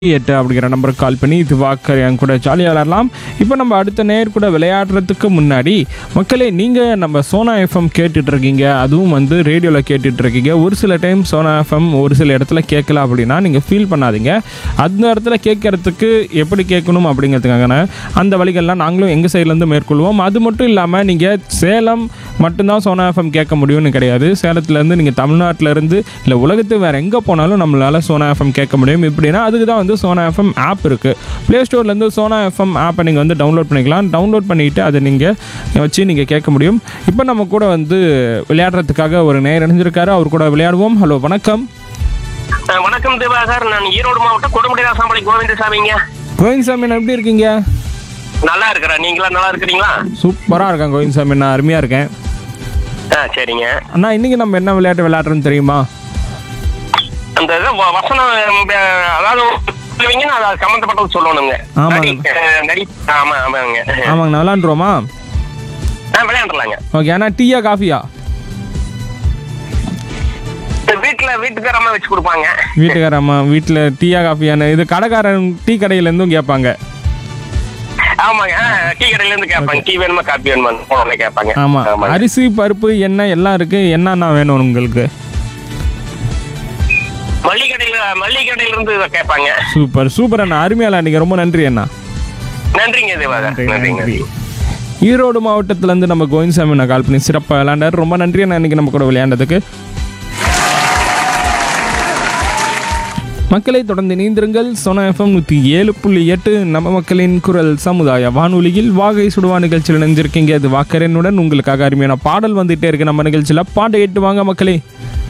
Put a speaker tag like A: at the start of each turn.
A: எட்டு அப்படிங்கிற நம்பருக்கு கால் பண்ணி இது வாக்கர் என் கூட ஜாலியாக விளையாடலாம் இப்போ நம்ம அடுத்த நேர் கூட விளையாடுறதுக்கு முன்னாடி மக்களே நீங்கள் நம்ம சோனா எஃப்எம் கேட்டுட்டு இருக்கீங்க அதுவும் வந்து ரேடியோவில் கேட்டுட்டு இருக்கீங்க ஒரு சில டைம் சோனா எஃப்எம் ஒரு சில இடத்துல கேட்கல அப்படின்னா நீங்கள் ஃபீல் பண்ணாதீங்க அந்த இடத்துல கேட்கறதுக்கு எப்படி கேட்கணும் அப்படிங்கிறதுக்கான அந்த வழிகள்லாம் நாங்களும் எங்கள் சைட்லேருந்து மேற்கொள்வோம் அது மட்டும் இல்லாமல் நீங்கள் சேலம் மட்டும்தான் சோனா எஃப்எம் கேட்க முடியும்னு கிடையாது சேலத்துலேருந்து நீங்கள் தமிழ்நாட்டிலேருந்து இல்லை உலகத்து வேறு எங்கே போனாலும் நம்மளால் சோனா எஃப்எம் கேட்க முடியும் இப்படின்னா அதுக்கு தான் வந்து சோனா எஃப்எம் ஆப் இருக்குது ப்ளே ஸ்டோர்லேருந்து சோனா எஃப்எம் ஆப்பை நீங்கள் வந்து டவுன்லோட் பண்ணிக்கலாம் டவுன்லோட் பண்ணிவிட்டு அதை நீங்கள் வச்சு நீங்கள் கேட்க முடியும் இப்போ நம்ம கூட வந்து விளையாடுறதுக்காக ஒரு நேர் இணைஞ்சிருக்காரு அவர் கூட விளையாடுவோம் ஹலோ வணக்கம்
B: அஹ் வணக்கம் திவாகர் நான் ஈரோடு மாவட்டம் கொடுமுடி ராசாமலை கோவிந்தசாமிங்க
A: கோவிந்த் நான் எப்படி இருக்கீங்க
B: நல்லா இருக்கிறேன் நீங்களா நல்லா இருக்கிறீங்களா
A: சூப்பராக இருக்கேன் கோவிந்த் நான் அருமையாக இருக்கேன்
B: ஆ சரிங்க
A: அண்ணா இன்றைக்கி நம்ம என்ன விளையாட்டு விளையாடுறோன்னு தெரியுமா
B: அந்த இது வ- வசனம் அஹ், அதாவது சொல்லுவீங்க நான் அது சம்மந்தப்பட்டது சொல்லணுங்க
A: ஆமாங்க.
B: நடி- அஹ், நடி ஆமா ஆமாங்க
A: ஆமாங்க நான் விளையாண்டுருவோமா
B: ஆ விளையாண்டுலாங்க
A: ஓகே அண்ணா டீயா காஃபியா
B: வீட்டுல வீட்டுக்காரம்மா வச்சு கொடுப்பாங்க
A: வீட்டுக்கார அம்மா வீட்டில் டீயா காஃபியான இது கடைக்காரன் டீ கடையிலேருந்தும் கேட்பாங்க
B: ஆமாங்க ஆ, டீ கடையில இருந்து கேட்பாங்க டீ வேணுமா காப்பி வேணுமா போன கேட்பாங்க
A: ஆமாம்
B: ஆமாங்க.
A: அரிசி பருப்பு எண்ணெய் எல்லாம் இருக்குது என்னென்ன வேணும் உங்களுக்கு
B: மல்லிகை கடையில மல்லிகை கடையில இருந்து இதை கேட்பாங்க
A: சூப்பர் சூப்பர் அண்ணா அருமையால நீங்கள் ரொம்ப நன்றி அண்ணா
B: நன்றிங்க திவாகர் நன்றிங்க
A: ஈரோடு மாவட்டத்திலேருந்து நம்ம கோவிந்த் நான் கால் பண்ணி சிறப்பாக விளையாண்டார் ரொம்ப நன்றி அண்ணா இன்னைக்கு நம்ம கூட விளையாண்டதுக்கு மக்களை தொடர்ந்து நீந்திருங்கள் சோனா எஃப்எம் நூற்றி ஏழு புள்ளி எட்டு நம்ம மக்களின் குரல் சமுதாய வானொலியில் வாகை சுடுவா நிகழ்ச்சியில் இணைஞ்சிருக்கீங்க அது வாக்கரனுடன் உங்களுக்காக அருமையான பாடல் வந்துட்டே இருக்கு நம்ம நிகழ்ச்சியில் பாட்டை எட்டு வாங்க மக்களே